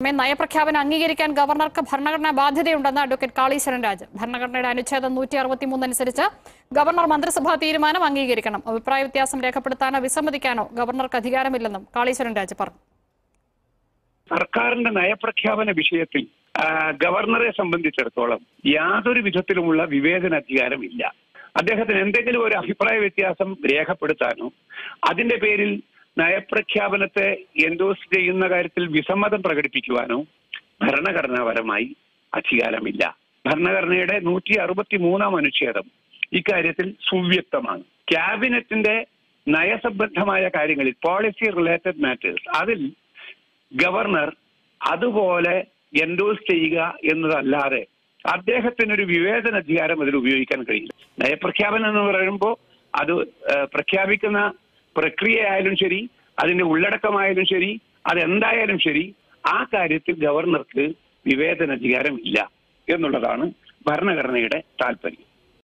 അതേസമയം നയപ്രഖ്യാപനം അംഗീകരിക്കാൻ ഗവർണർക്ക് ഭരണഘടനാ ബാധ്യതയുണ്ടെന്ന് അഡ്വക്കേറ്റ് കാളീശ്വരൻ രാജ് ഭരണഘടനയുടെ അനുച്ഛേദം നൂറ്റി അറുപത്തിമൂന്ന് അനുസരിച്ച് ഗവർണർ മന്ത്രിസഭാ തീരുമാനം അംഗീകരിക്കണം അഭിപ്രായ വ്യത്യാസം രേഖപ്പെടുത്താനോ വിസമ്മതിക്കാനോ ഗവർണർക്ക് അധികാരമില്ലെന്നും കാളീശ്വരൻ രാജ് പറഞ്ഞു സർക്കാരിന്റെ നയപ്രഖ്യാപന വിഷയത്തിൽ ആ, ഗവർണറെ സംബന്ധിച്ചിടത്തോളം യാതൊരു വിധത്തിലുമുള്ള വിവേചന അധികാരമില്ല അദ്ദേഹത്തിന് എന്തെങ്കിലും ഒരു അഭിപ്രായ വ്യത്യാസം രേഖപ്പെടുത്താനോ അതിന്റെ പേരിൽ നയപ്രഖ്യാപനത്തെ എൻഡോസ് ചെയ്യുന്ന കാര്യത്തിൽ വിസമ്മതം പ്രകടിപ്പിക്കുവാനോ ഭരണഘടനാപരമായി അധികാരമില്ല ഭരണഘടനയുടെ നൂറ്റി അറുപത്തി മൂന്നാം അനുച്ഛേദം ഇക്കാര്യത്തിൽ സുവ്യക്തമാണ് ക്യാബിനറ്റിന്റെ നയസംബന്ധമായ കാര്യങ്ങളിൽ പോളിസി റിലേറ്റഡ് മാറ്റേഴ്സ് അതിൽ ഗവർണർ അതുപോലെ എൻഡോസ് ചെയ്യുക എന്നതല്ലാതെ അദ്ദേഹത്തിനൊരു വിവേചന അധികാരം അതിൽ ഉപയോഗിക്കാൻ കഴിയില്ല നയപ്രഖ്യാപനം എന്ന് പറയുമ്പോൾ അത് ഏഹ്, പ്രഖ്യാപിക്കുന്ന പ്രക്രിയയായാലും ശരി അതിന്റെ ഉള്ളടക്കമായാലും ശരി അതെന്തായാലും ശരി ആ കാര്യത്തിൽ ഗവർണർക്ക് വിവേചന അധികാരം ഇല്ല എന്നുള്ളതാണ് ഭരണഘടനയുടെ താല്പര്യം